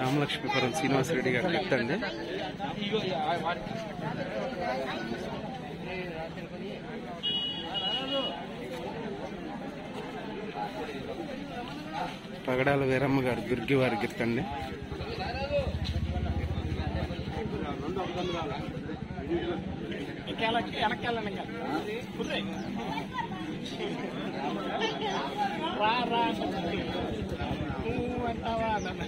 రామలక్ష్మీపురం శ్రీనివాసరెడ్డి గారి గిఫ్ట్ అండి పగడాల వీరమ్మ గారు దుర్గి వారి గిఫ్ట్ అండి రా రా నువ్వు అంటావా అన్న